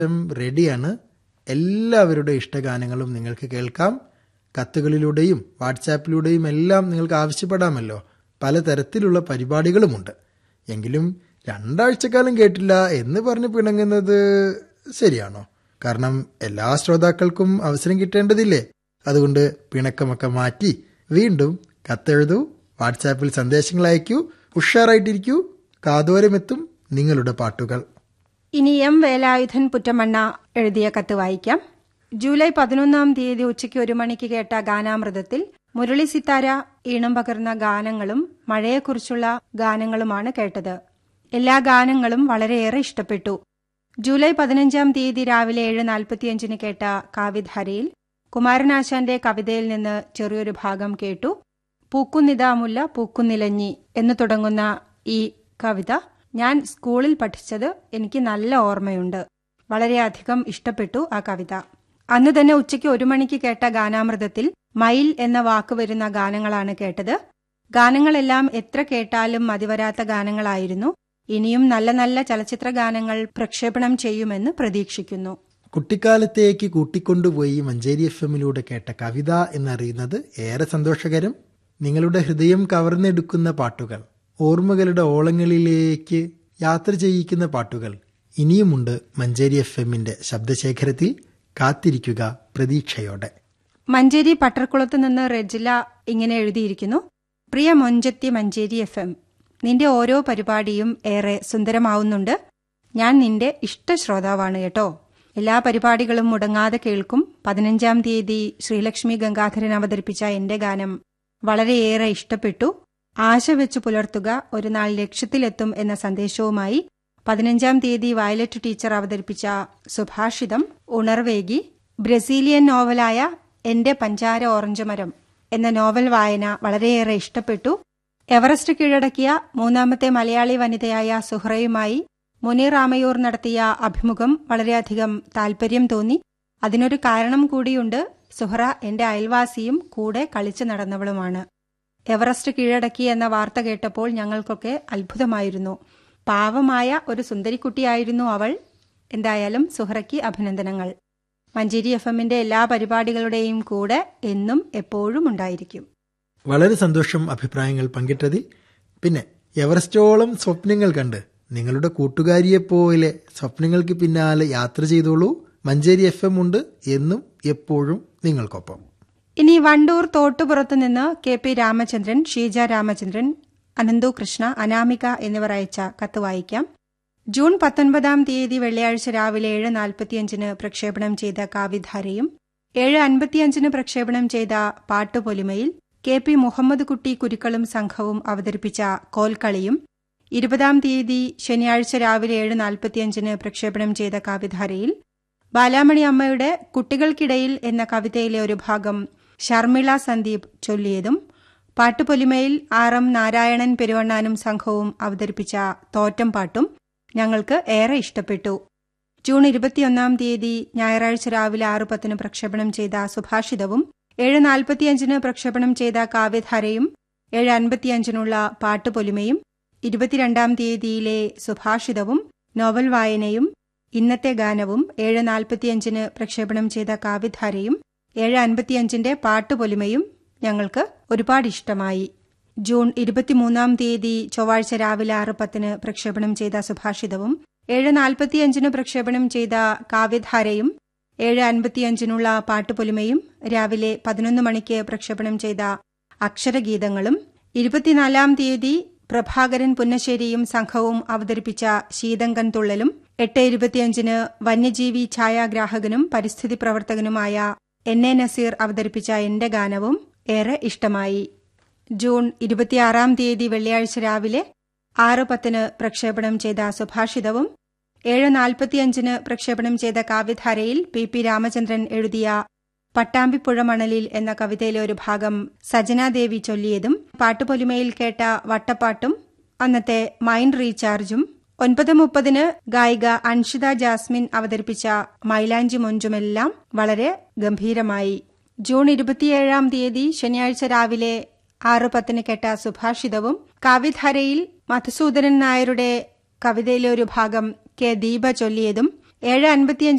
M റെഡിയാണ് എല്ലാവരുടെ ഇഷ്ടഗാനങ്ങളും നിങ്ങൾക്ക് കേൾക്കാം കത്തുകളിലൂടെയും വാട്സാപ്പിലൂടെയും എല്ലാം നിങ്ങൾക്ക് ആവശ്യപ്പെടാമല്ലോ പലതരത്തിലുള്ള പരിപാടികളുമുണ്ട് എങ്കിലും രണ്ടാഴ്ചക്കാലം കേട്ടില്ല എന്ന് പറഞ്ഞ് പിണങ്ങുന്നത് ശരിയാണോ കാരണം എല്ലാ ശ്രോതാക്കൾക്കും അവസരം കിട്ടേണ്ടതില്ലേ അതുകൊണ്ട് പിണക്കമൊക്കെ മാറ്റി വീണ്ടും കത്തെഴുതൂ വാട്സാപ്പിൽ സന്ദേശങ്ങൾ അയക്കൂ ഉഷാറായിട്ടിരിക്കൂ കാതോരമെത്തും നിങ്ങളുടെ പാട്ടുകൾ ഇനി എം വേലായുധൻ പുറ്റമണ്ണ എഴുതിയ കത്ത് വായിക്കാം ജൂലൈ പതിനൊന്നാം തീയതി ഉച്ചയ്ക്ക് ഒരു മണിക്ക് കേട്ട ഗാനാമൃതത്തിൽ മുരളി സിത്താര ഈണം പകർന്ന ഗാനങ്ങളും മഴയെക്കുറിച്ചുള്ള ഗാനങ്ങളുമാണ് കേട്ടത് എല്ലാ ഗാനങ്ങളും വളരെയേറെ ഇഷ്ടപ്പെട്ടു ജൂലൈ പതിനഞ്ചാം തീയതി രാവിലെ ഏഴ് നാൽപ്പത്തിയഞ്ചിന് കേട്ട കാവ്യധാരയിൽ കുമാരനാശാന്റെ കവിതയിൽ നിന്ന് ചെറിയൊരു ഭാഗം കേട്ടു പൂക്കുന്നിതാമുല്ല പൂക്കുന്നിലഞ്ഞി എന്ന് തുടങ്ങുന്ന ഈ കവിത ഞാൻ സ്കൂളിൽ പഠിച്ചത് എനിക്ക് നല്ല ഓർമ്മയുണ്ട് വളരെയധികം ഇഷ്ടപ്പെട്ടു ആ കവിത അന്ന് തന്നെ ഉച്ചയ്ക്ക് ഒരു മണിക്ക് കേട്ട ഗാനാമൃതത്തിൽ മയിൽ എന്ന വാക്ക് വരുന്ന ഗാനങ്ങളാണ് കേട്ടത് ഗാനങ്ങളെല്ലാം എത്ര കേട്ടാലും മതിവരാത്ത ഗാനങ്ങളായിരുന്നു ഇനിയും നല്ല നല്ല ചലച്ചിത്ര ഗാനങ്ങൾ പ്രക്ഷേപണം ചെയ്യുമെന്ന് പ്രതീക്ഷിക്കുന്നു കുട്ടിക്കാലത്തേക്ക് കൂട്ടിക്കൊണ്ടുപോയി മഞ്ചേരി എഫ് എമ്മിലൂടെ കേട്ട കവിത എന്നറിയുന്നത് ഏറെ സന്തോഷകരം നിങ്ങളുടെ ഹൃദയം കവർന്നെടുക്കുന്ന പാട്ടുകൾ ഓർമ്മകളുടെ ഓളങ്ങളിലേക്ക് യാത്ര ചെയ്യിക്കുന്ന പാട്ടുകൾ ഇനിയുമുണ്ട് മഞ്ചേരി എഫ് എമ്മിന്റെ ശബ്ദശേഖരത്തിൽ കാത്തിരിക്കുക പ്രതീക്ഷയോടെ മഞ്ചേരി പട്ടർക്കുളത്ത് നിന്ന് റെജില ഇങ്ങനെ എഴുതിയിരിക്കുന്നു പ്രിയ മൊഞ്ചത്തി മഞ്ചേരി എഫ് എം നിന്റെ ഓരോ പരിപാടിയും ഏറെ സുന്ദരമാവുന്നുണ്ട് ഞാൻ നിന്റെ ഇഷ്ട ശ്രോതാവാണ് കേട്ടോ എല്ലാ പരിപാടികളും മുടങ്ങാതെ കേൾക്കും പതിനഞ്ചാം തീയതി ശ്രീലക്ഷ്മി ഗംഗാധരൻ അവതരിപ്പിച്ച എന്റെ ഗാനം വളരെയേറെ ഇഷ്ടപ്പെട്ടു ആശ വെച്ചു പുലർത്തുക ഒരു നാൾ ലക്ഷ്യത്തിലെത്തും എന്ന സന്ദേശവുമായി പതിനഞ്ചാം തീയതി വയലറ്റ് ടീച്ചർ അവതരിപ്പിച്ച സുഭാഷിതം ഉണർവേകി ബ്രസീലിയൻ നോവലായ എന്റെ പഞ്ചാര ഓറഞ്ച് മരം എന്ന നോവൽ വായന വളരെയേറെ ഇഷ്ടപ്പെട്ടു എവറസ്റ്റ് കീഴടക്കിയ മൂന്നാമത്തെ മലയാളി വനിതയായ സുഹ്റയുമായി മുനീർ ആമയൂർ നടത്തിയ അഭിമുഖം വളരെയധികം താൽപര്യം തോന്നി അതിനൊരു കാരണം കൂടിയുണ്ട് സുഹ്റ എന്റെ അയൽവാസിയും കൂടെ കളിച്ചു നടന്നവളുമാണ് എവറസ്റ്റ് കീഴടക്കി എന്ന വാർത്ത കേട്ടപ്പോൾ ഞങ്ങൾക്കൊക്കെ അത്ഭുതമായിരുന്നു പാവമായ ഒരു സുന്ദരിക്കുട്ടിയായിരുന്നു അവൾ എന്തായാലും സുഹ്റയ്ക്ക് അഭിനന്ദനങ്ങൾ മഞ്ചേരി എഫ് എമ്മിന്റെ എല്ലാ പരിപാടികളുടെയും കൂടെ എന്നും എപ്പോഴും ഉണ്ടായിരിക്കും വളരെ സന്തോഷം അഭിപ്രായങ്ങൾ പങ്കിട്ടതിൽ പിന്നെ എവറസ്റ്റോളം സ്വപ്നങ്ങൾ കണ്ട് നിങ്ങളുടെ കൂട്ടുകാരിയെപ്പോലെ സ്വപ്നങ്ങൾക്ക് പിന്നാലെ യാത്ര ചെയ്തോളൂ മഞ്ചേരി എഫ് എം ഉണ്ട് എന്നും എപ്പോഴും നിങ്ങൾക്കൊപ്പം ഇനി വണ്ടൂർ തോട്ടുപുറത്ത് നിന്ന് കെ പി രാമചന്ദ്രൻ ഷീജ രാമചന്ദ്രൻ അനന്തു കൃഷ്ണ അനാമിക എന്നിവർ അയച്ച കത്ത് വായിക്കാം ജൂൺ പത്തൊൻപതാം തീയതി വെള്ളിയാഴ്ച രാവിലെ ഏഴ് നാൽപ്പത്തിയഞ്ചിന് പ്രക്ഷേപണം ചെയ്ത കാവിധാരയും ഏഴ് അൻപത്തിയഞ്ചിന് പ്രക്ഷേപണം ചെയ്ത പാട്ടുപൊലിമയിൽ കെ പി മുഹമ്മദ് കുട്ടി കുരുക്കളും സംഘവും അവതരിപ്പിച്ച കോൽക്കളിയും ഇരുപതാം തീയതി ശനിയാഴ്ച രാവിലെ ഏഴ് നാൽപ്പത്തിയഞ്ചിന് പ്രക്ഷേപണം ചെയ്ത കാവിധാരയിൽ ബാലാമണി അമ്മയുടെ കുട്ടികൾക്കിടയിൽ എന്ന കവിതയിലെ ഒരു ഭാഗം ശർമിള സന്ദീപ് ചൊല്ലിയതും പാട്ടുപൊലിമയിൽ ആർ എം നാരായണൻ പെരുവണ്ണാനും സംഘവും അവതരിപ്പിച്ച തോറ്റം പാട്ടും ഞങ്ങൾക്ക് ഏറെ ഇഷ്ടപ്പെട്ടു ജൂൺ ഇരുപത്തിയൊന്നാം തീയതി ഞായറാഴ്ച രാവിലെ ആറ് പത്തിന് പ്രക്ഷേപണം ചെയ്ത സുഭാഷിതവും ഏഴ് നാൽപ്പത്തിയഞ്ചിന് പ്രക്ഷേപണം ചെയ്ത കാവ്യധാരയും ഏഴ് അൻപത്തിയഞ്ചിനുള്ള പാട്ടുപൊലിമയും ഇരുപത്തിരണ്ടാം തീയതിയിലെ സുഭാഷിതവും നോവൽ വായനയും ഇന്നത്തെ ഗാനവും ഏഴ് നാൽപ്പത്തിയഞ്ചിന് പ്രക്ഷേപണം ചെയ്ത കാവ്യധാരയും ഏഴ് അൻപത്തിയഞ്ചിന്റെ പാട്ടുപൊലിമയും ഞങ്ങൾക്ക് ഒരുപാട് ഇഷ്ടമായി ജൂൺ ഇരുപത്തിമൂന്നാം തീയതി ചൊവ്വാഴ്ച രാവിലെ ആറ് പത്തിന് പ്രക്ഷേപണം ചെയ്ത സുഭാഷിതവും ഏഴ് നാൽപ്പത്തിയഞ്ചിന് പ്രക്ഷേപണം ചെയ്ത കാവ്യധാരയും ഏഴ് അൻപത്തിയഞ്ചിനുള്ള പാട്ടുപൊലിമയും രാവിലെ പതിനൊന്ന് മണിക്ക് പ്രക്ഷേപണം ചെയ്ത അക്ഷരഗീതങ്ങളും ഇരുപത്തിനാലാം തീയതി പ്രഭാകരൻ പുന്നശ്ശേരിയും സംഘവും അവതരിപ്പിച്ച ശീതങ്കൻ തുള്ളലും എട്ട് ഇരുപത്തിയഞ്ചിന് വന്യജീവി ഛായാഗ്രാഹകനും പരിസ്ഥിതി പ്രവർത്തകനുമായ എൻ എ നസീർ അവതരിപ്പിച്ച എന്റെ ഗാനവും ഏറെ ഇഷ്ടമായി ജൂൺ ഇരുപത്തിയാറാം തീയതി വെള്ളിയാഴ്ച രാവിലെ ആറ് പത്തിന് പ്രക്ഷേപണം ചെയ്ത സുഭാഷിതവും ഏഴ് നാൽപ്പത്തിയഞ്ചിന് പ്രക്ഷേപണം ചെയ്ത കാവ്യധാരയിൽ പി പി രാമചന്ദ്രൻ എഴുതിയ പട്ടാമ്പിപ്പുഴ മണലിൽ എന്ന കവിതയിലെ ഒരു ഭാഗം സജനാദേവി ചൊല്ലിയതും പാട്ടുപൊലിമയിൽ കേട്ട വട്ടപ്പാട്ടും അന്നത്തെ മൈൻഡ് റീചാർജും ഒൻപത് മുപ്പതിന് ഗായിക അൻഷിത ജാസ്മിൻ അവതരിപ്പിച്ച മൈലാഞ്ചി മൊഞ്ചുമെല്ലാം വളരെ ഗംഭീരമായി ജൂൺ ഇരുപത്തിയേഴാം തീയതി ശനിയാഴ്ച രാവിലെ ആറ് പത്തിന് കേട്ട സുഭാഷിതവും കാവ്യധാരയിൽ മധുസൂദനൻ നായരുടെ കവിതയിലെ ഒരു ഭാഗം കെ ദീപ ചൊല്ലിയതും ഏഴ് അൻപത്തിയഞ്ച്